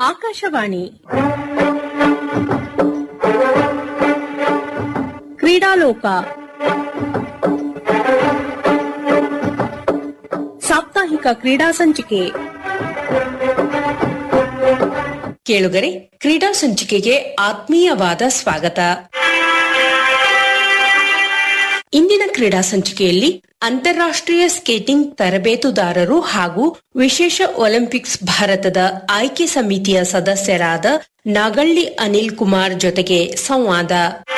ಆಕಾಶವಾಣಿ ಕ್ರೀಡಾಲೋಕ ಸಾಪ್ತಾಹಿಕ ಕ್ರೀಡಾ ಸಂಚಿಕೆ ಕೇಳುಗರೆ ಕ್ರೀಡಾ ಸಂಚಿಕೆಗೆ ಆತ್ಮೀಯವಾದ ಸ್ವಾಗತ ಇಂದಿನ ಕ್ರೀಡಾ ಸಂಚಿಕೆಯಲ್ಲಿ ಅಂತಾರಾಷ್ಟ್ರೀಯ ಸ್ಕೇಟಿಂಗ್ ತರಬೇತುದಾರರು ಹಾಗೂ ವಿಶೇಷ ಒಲಿಂಪಿಕ್ಸ್ ಭಾರತದ ಆಯ್ಕೆ ಸಮಿತಿಯ ಸದಸ್ಯರಾದ ನಾಗಳ್ಳಿ ಅನಿಲ್ ಕುಮಾರ್ ಜೊತೆಗೆ ಸಂವಾದ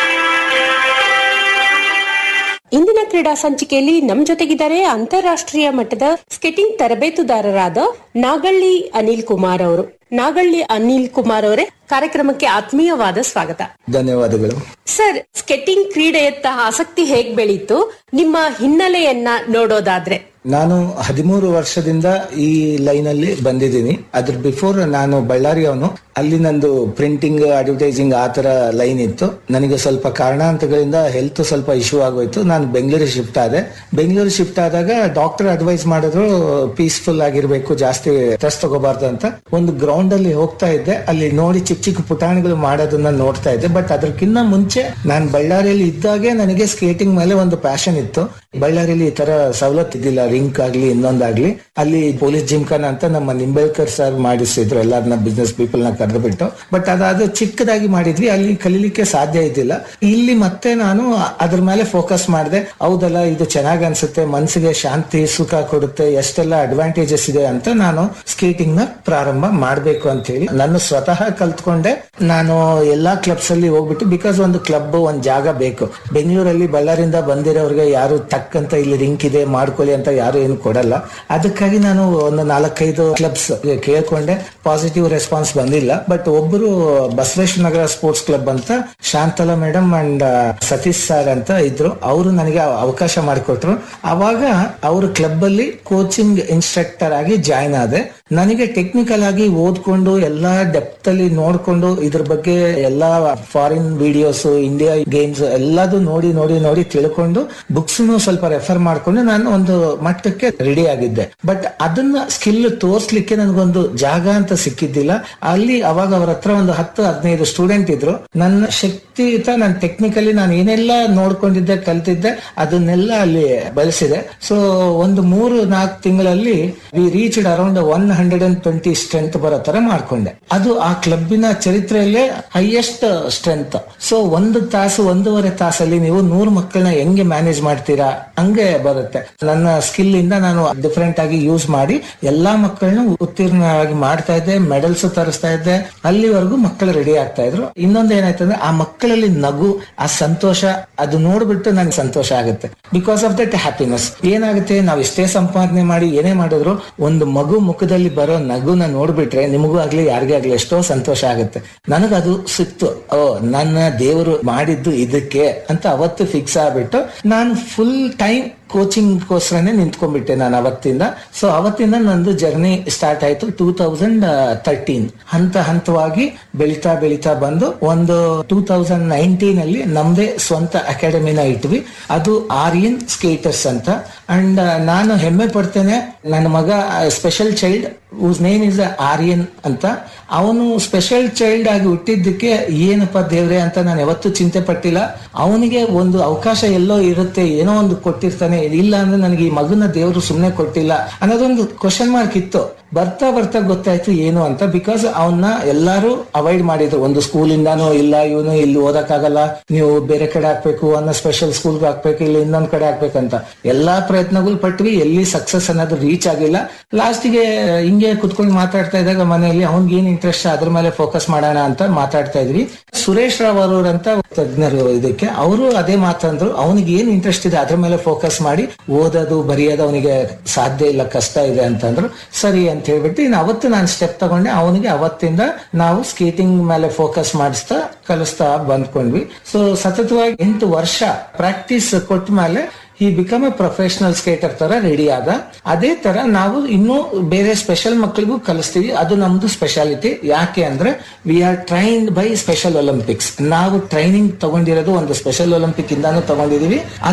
ಇಂದಿನ ಕ್ರೀಡಾ ಸಂಚಿಕೆಯಲ್ಲಿ ನಮ್ ಜೊತೆಗಿದ್ದಾರೆ ಅಂತಾರಾಷ್ಟ್ರೀಯ ಮಟ್ಟದ ಸ್ಕೇಟಿಂಗ್ ತರಬೇತುದಾರರಾದ ನಾಗಳ್ಳಿ ಅನಿಲ್ ಕುಮಾರ್ ಅವರು ನಾಗಳ್ಳಿ ಅನಿಲ್ ಕುಮಾರ್ ಅವರೇ ಕಾರ್ಯಕ್ರಮಕ್ಕೆ ಆತ್ಮೀಯವಾದ ಸ್ವಾಗತ ಧನ್ಯವಾದಗಳು ಸರ್ ಸ್ಕೇಟಿಂಗ್ ಕ್ರೀಡೆಯತ್ತ ಆಸಕ್ತಿ ಹೇಗ್ ಬೆಳೀತು ನಿಮ್ಮ ಹಿನ್ನೆಲೆಯನ್ನ ನೋಡೋದಾದ್ರೆ ನಾನು ಹದಿಮೂರು ವರ್ಷದಿಂದ ಈ ಲೈನ್ ಅಲ್ಲಿ ಬಂದಿದ್ದೀನಿ ಅದ್ರ ಬಿಫೋರ್ ನಾನು ಬಳ್ಳಾರಿಯವನು ಅಲ್ಲಿ ನಂದು ಪ್ರಿಂಟಿಂಗ್ ಅಡ್ವರ್ಟೈಸಿಂಗ್ ಆ ತರ ಲೈನ್ ಇತ್ತು ನನಗೆ ಸ್ವಲ್ಪ ಕಾರಣಾಂತಗಳಿಂದ ಹೆಲ್ತ್ ಸ್ವಲ್ಪ ಇಶ್ಯೂ ಆಗೋಯ್ತು ನಾನು ಬೆಂಗಳೂರಿಗೆ ಶಿಫ್ಟ್ ಆದೆ ಬೆಂಗಳೂರು ಶಿಫ್ಟ್ ಆದಾಗ ಡಾಕ್ಟರ್ ಅಡ್ವೈಸ್ ಮಾಡಿದ್ರು ಪೀಸ್ಫುಲ್ ಆಗಿರ್ಬೇಕು ಜಾಸ್ತಿ ಸ್ಟ್ರೆಸ್ ತಗೋಬಾರ್ದು ಅಂತ ಒಂದು ಗ್ರೌಂಡ್ ಅಲ್ಲಿ ಹೋಗ್ತಾ ಇದ್ದೆ ಅಲ್ಲಿ ನೋಡಿ ಚಿಕ್ಕ ಚಿಕ್ಕ ಪುಟಾಣಿಗಳು ಮಾಡೋದನ್ನ ನೋಡ್ತಾ ಇದ್ದೆ ಬಟ್ ಅದಕ್ಕಿಂತ ಮುಂಚೆ ನಾನು ಬಳ್ಳಾರಿಯಲ್ಲಿ ಇದ್ದಾಗೆ ನನಗೆ ಸ್ಕೇಟಿಂಗ್ ಮೇಲೆ ಒಂದು ಪ್ಯಾಷನ್ ಇತ್ತು ಬಳ್ಳಾರಿಯಲ್ಲಿ ಈ ತರ ಸವಲತ್ತು ಇದ್ದಿಲ್ಲ ರಿಂಕ್ ಆಗ್ಲಿ ಇನ್ನೊಂದಾಗ್ಲಿ ಅಲ್ಲಿ ಪೊಲೀಸ್ ಜಿಮ್ಖಾನ ಅಂತ ನಮ್ಮ ನಿಂಬೆಳ್ಕರ್ ಸರ್ ಮಾಡಿಸಿದ್ರು ಎಲ್ಲಾರನ್ನ ಬಿಸ್ನೆಸ್ ಪೀಪಲ್ ನ ಕರೆದು ಬಿಟ್ಟು ಬಟ್ ಅದಾದ ಚಿಕ್ಕದಾಗಿ ಮಾಡಿದ್ವಿ ಅಲ್ಲಿ ಕಲೀಲಿಕ್ಕೆ ಸಾಧ್ಯ ಇದ್ದಿಲ್ಲ ಇಲ್ಲಿ ಮತ್ತೆ ನಾನು ಅದ್ರ ಮೇಲೆ ಫೋಕಸ್ ಮಾಡಿದೆ ಹೌದಲ್ಲ ಇದು ಚೆನ್ನಾಗ್ ಅನ್ಸುತ್ತೆ ಮನಸ್ಸಿಗೆ ಶಾಂತಿ ಸುಖ ಕೊಡುತ್ತೆ ಎಷ್ಟೆಲ್ಲ ಅಡ್ವಾಂಟೇಜಸ್ ಇದೆ ಅಂತ ನಾನು ಸ್ಕೇಟಿಂಗ್ ನ ಪ್ರಾರಂಭ ಮಾಡ್ಬೇಕು ಅಂತ ಹೇಳಿ ನಾನು ಸ್ವತಃ ಕಲ್ತ್ಕೊಂಡೆ ನಾನು ಎಲ್ಲಾ ಕ್ಲಬ್ಸ್ ಅಲ್ಲಿ ಹೋಗ್ಬಿಟ್ಟು ಬಿಕಾಸ್ ಒಂದು ಕ್ಲಬ್ ಒಂದ್ ಜಾಗ ಬೇಕು ಬೆಂಗಳೂರಲ್ಲಿ ಬಳ್ಳಾರಿಂದ ಬಂದಿರೋರಿಗೆ ಯಾರು ಟಕ್ಕಂತ ಇಲ್ಲಿ ರಿಂಕ್ ಇದೆ ಮಾಡ್ಕೊಳ್ಳಿ ಅಂತ ಯಾರು ಏನು ಕೊಡಲ್ಲ ಅದಕ್ಕಾಗಿ ನಾನು ಒಂದು ನಾಲ್ಕೈದು ಕ್ಲಬ್ಸ್ ಕೇಳ್ಕೊಂಡೆ ಪಾಸಿಟಿವ್ ರೆಸ್ಪಾನ್ಸ್ ಬಂದಿಲ್ಲ ಬಟ್ ಒಬ್ಬರು ಬಸವೇಶ್ವರ ನಗರ ಸ್ಪೋರ್ಟ್ಸ್ ಕ್ಲಬ್ ಅಂತ Shantala madam and Satish sir ಅಂತ ಇದ್ರು ಅವರು ನನಗೆ ಅವಕಾಶ ಮಾಡಿಕೊಟ್ರು ಅವಾಗ ಅವ್ರ ಕ್ಲಬ್ ಅಲ್ಲಿ ಕೋಚಿಂಗ್ ಇನ್ಸ್ಟ್ರಕ್ಟರ್ ಆಗಿ ಜಾಯ್ನ್ ಆದೆ ನನಗೆ ಟೆಕ್ನಿಕಲ್ ಆಗಿ ಓದ್ಕೊಂಡು ಎಲ್ಲಾ ಡೆಪ್ತ್ ಅಲ್ಲಿ ನೋಡ್ಕೊಂಡು ಇದ್ರ ಬಗ್ಗೆ ಎಲ್ಲಾ ಫಾರಿನ್ ವಿಡಿಯೋಸ್ ಇಂಡಿಯಾ ಗೇಮ್ಸ್ ಎಲ್ಲದೂ ನೋಡಿ ನೋಡಿ ನೋಡಿ ತಿಳ್ಕೊಂಡು ಬುಕ್ಸ್ ಸ್ವಲ್ಪ ರೆಫರ್ ಮಾಡ್ಕೊಂಡು ನಾನು ಒಂದು ಮಟ್ಟಕ್ಕೆ ರೆಡಿ ಆಗಿದ್ದೆ ಬಟ್ ಅದನ್ನ ಸ್ಕಿಲ್ ತೋರ್ಸ್ಲಿಕ್ಕೆ ನನಗೊಂದು ಜಾಗ ಅಂತ ಸಿಕ್ಕಿದ್ದಿಲ್ಲ ಅಲ್ಲಿ ಅವಾಗ ಅವ್ರ ಹತ್ರ ಒಂದು ಹತ್ತು ಹದಿನೈದು ಸ್ಟೂಡೆಂಟ್ ಇದ್ರು ನನ್ನ ಶಕ್ತಿಯುತ ನಾನು ಟೆಕ್ನಿಕಲಿ ನಾನು ಏನೆಲ್ಲ ನೋಡ್ಕೊಂಡಿದ್ದೆ ಕಲ್ತಿದ್ದೆ ಅದನ್ನೆಲ್ಲ ಅಲ್ಲಿ ಬಳಸಿದೆ ಸೊ ಒಂದು ಮೂರು ನಾಲ್ಕು ತಿಂಗಳಲ್ಲಿ we reached around one hundred and twenty strength ಬರೋ ತರ ಮಾಡ್ಕೊಂಡೆ ಅದು ಆ ಕ್ಲಬ್ಬಿನ ಚರಿತ್ರೆಯಲ್ಲೇ ಹೈಯೆಸ್ಟ್ ಸ್ಟ್ರೆಂತ್ ಸೊ ಒಂದು ತಾಸು ಒಂದೂವರೆ ತಾಸಲ್ಲಿ ನೀವು ನೂರು ಮಕ್ಕಳನ್ನ ಹೆಂಗೆ ಮ್ಯಾನೇಜ್ ಮಾಡ್ತೀರಾ ಹಂಗೆ ಬರುತ್ತೆ ನನ್ನ ಸ್ಕಿಲ್ ಇಂದ ನಾನು ಡಿಫರೆಂಟ್ ಆಗಿ ಯೂಸ್ ಮಾಡಿ ಎಲ್ಲಾ ಮಕ್ಕಳನ್ನು ಉತ್ತೀರ್ಣವಾಗಿ ಮಾಡ್ತಾ ಇದ್ದೆ ಮೆಡಲ್ಸ್ ತರಿಸ್ತಾ ಇದ್ದೆ ಅಲ್ಲಿವರೆಗೂ ಮಕ್ಕಳು ರೆಡಿ ಆಗ್ತಾ ಇದ್ರು ಇನ್ನೊಂದು ಏನಾಯ್ತಂದ್ರೆ ಆ ಮಕ್ಕಳಲ್ಲಿ ನಗು ಆ ಸಂತೋಷ ಅದು ನೋಡ್ಬಿಟ್ಟು ನನಗೆ ಸಂತೋಷ ಆಗುತ್ತೆ ಬಿಕಾಸ್ ಆಫ್ ದಟ್ ಹ್ಯಾಪಿನೆಸ್ ಏನಾಗುತ್ತೆ ನಾವು ಎಷ್ಟೇ ಸಂಪಾದನೆ ಮಾಡಿ ಏನೇ ಮಾಡಿದ್ರು ಒಂದು ಮಗು ಮುಖದಲ್ಲಿ ಬರೋ ನಗುನ ನೋಡ್ಬಿಟ್ರೆ ನಿಮಗೂ ಆಗ್ಲಿ ಯಾರಿಗೇ ಆಗ್ಲಿ ಎಷ್ಟೋ ಸಂತೋಷ ಆಗುತ್ತೆ ನನಗದು ಸಿಕ್ತು ಓ ನನ್ನ ದೇವರು ಮಾಡಿದ್ದು ಇದಕ್ಕೆ ಅಂತ ಅವತ್ತು ಫಿಕ್ಸ್ ಆಗ್ಬಿಟ್ಟು ನಾನು ಫುಲ್ ಟೈಮ್ ಕೋಚಿಂಗ್ ಗೋಸ್ಕರನೇ ನಿಂತ್ಕೊಂಡ್ಬಿಟ್ಟೆ ನಾನು ಅವತ್ತಿಂದ ಸೊ ಅವತ್ತಿಂದ ನಂದು ಜರ್ನಿ ಸ್ಟಾರ್ಟ್ ಆಯ್ತು ಟೂ ತೌಸಂಡ್ ತರ್ಟೀನ್ ಹಂತ ಹಂತವಾಗಿ ಬೆಳಿತಾ ಬೆಳಿತಾ ಬಂದು ಒಂದು ಟೂ ತೌಸಂಡ್ ನೈನ್ಟೀನ್ ಅಲ್ಲಿ ನಮ್ದೇ ಸ್ವಂತ ಅಕಾಡೆಮಿನ ಇಟ್ವಿ ಅದು ಆರ್ಯನ್ ಸ್ಕೇಟರ್ಸ್ ಅಂತ ಅಂಡ್ ನಾನು ಹೆಮ್ಮೆ ಪಡ್ತೇನೆ ನನ್ನ ಮಗ special child whose name is Aryan ಅಂತ ಅವನು ಸ್ಪೆಷಲ್ ಚೈಲ್ಡ್ ಆಗಿ ಹುಟ್ಟಿದ್ದಕ್ಕೆ ಏನಪ್ಪ ದೇವ್ರೆ ಅಂತ ನಾನು ಯಾವತ್ತೂ ಚಿಂತೆ ಪಟ್ಟಿಲ್ಲ ಅವನಿಗೆ ಒಂದು ಅವಕಾಶ ಎಲ್ಲೋ ಇರುತ್ತೆ ಏನೋ ಒಂದು ಕೊಟ್ಟಿರ್ತಾನೆ ಇಲ್ಲ ಅಂದ್ರೆ ನನಗೆ ಈ ಮಗನ ದೇವರು ಸುಮ್ಮನೆ ಕೊಟ್ಟಿಲ್ಲ ಅನ್ನೋದೊಂದು ಕ್ವಶನ್ ಮಾರ್ಕ್ ಇತ್ತು ಬರ್ತಾ ಬರ್ತಾ ಗೊತ್ತಾಯ್ತು ಏನು ಅಂತ ಬಿಕಾಸ್ ಅವನ್ನ ಎಲ್ಲಾರು ಅವಾಯ್ಡ್ ಮಾಡಿದ್ರು ಒಂದು ಸ್ಕೂಲಿಂದಾನು ಇಲ್ಲ ಇವನು ಇಲ್ಲಿ ಓದಕ್ಕಾಗಲ್ಲ ನೀವು ಬೇರೆ ಕಡೆ ಹಾಕ್ಬೇಕು ಅನ್ನೋ ಸ್ಪೆಷಲ್ ಸ್ಕೂಲ್ಗೆ ಹಾಕ್ಬೇಕು ಇಲ್ಲ ಇನ್ನೊಂದ್ ಕಡೆ ಹಾಕ್ಬೇಕಂತ ಎಲ್ಲಾ ಪ್ರಯತ್ನಗಳು ಪಟ್ವಿ ಎಲ್ಲಿ ಸಕ್ಸಸ್ ಅನ್ನೋದು ರೀಚ್ ಆಗಿಲ್ಲ ಲಾಸ್ಟಿಗೆ ಹಿಂಗೆ ಕುತ್ಕೊಂಡು ಮಾತಾಡ್ತಾ ಇದ್ದಾಗ ಮನೆಯಲ್ಲಿ ಅವ್ನಿಗೆ ಏನ್ ಇಂಟ್ರೆಸ್ಟ್ ಅದ್ರ ಮೇಲೆ ಫೋಕಸ್ ಮಾಡೋಣ ಅಂತ ಮಾತಾಡ್ತಾ ಇದ್ವಿ ಸುರೇಶ್ ರಾವ್ ಅವರು ಅಂತ ತಜ್ಞರು ಇದಕ್ಕೆ ಅವರು ಅದೇ ಮಾತಂದ್ರು ಅವನಿಗೆ ಏನ್ ಇಂಟ್ರೆಸ್ಟ್ ಇದೆ ಅದ್ರ ಮೇಲೆ ಫೋಕಸ್ ಮಾಡಿ ಓದೋದು ಬರೆಯೋದು ಅವನಿಗೆ ಸಾಧ್ಯ ಇಲ್ಲ ಕಷ್ಟ ಇದೆ ಅಂತಂದ್ರು ಸರಿ ಅಂತ ಹೇಳ್ಬಿಟ್ಟು ಇನ್ನು ಅವತ್ತು ನಾನು ಸ್ಟೆಪ್ ತಗೊಂಡೆ ಅವನಿಗೆ ಅವತ್ತಿಂದ ನಾವು ಸ್ಕೇಟಿಂಗ್ ಮೇಲೆ ಫೋಕಸ್ ಮಾಡಿಸ್ತಾ ಕಲಿಸ್ತಾ ಬಂದ್ಕೊಂಡ್ವಿ ಸೊ ಸತತವಾಗಿ ಎಂಟು ವರ್ಷ ಪ್ರಾಕ್ಟೀಸ್ ಕೊಟ್ಟ ಮೇಲೆ ಈ ಬಿಕಮ್ ಎ ಪ್ರೊಫೆಷನಲ್ ಸ್ಕೇಟರ್ ತರ ರೆಡಿ ಆದ ಅದೇ ತರ ನಾವು ಇನ್ನೂ ಬೇರೆ ಸ್ಪೆಷಲ್ ಮಕ್ಕಳಿಗೂ ಕಲಿಸ್ತೀವಿ ಅದು ನಮ್ದು ಸ್ಪೆಷಾಲಿಟಿ ಯಾಕೆ ಅಂದ್ರೆ we are trained by Special Olympics ನಾವು ಟ್ರೈನಿಂಗ್ ತಗೊಂಡಿರೋದು ಒಂದು ಸ್ಪೆಷಲ್ ಒಲಿಂಪಿಕ್ ಇಂದಾನು ತಗೊಂಡಿದೀವಿ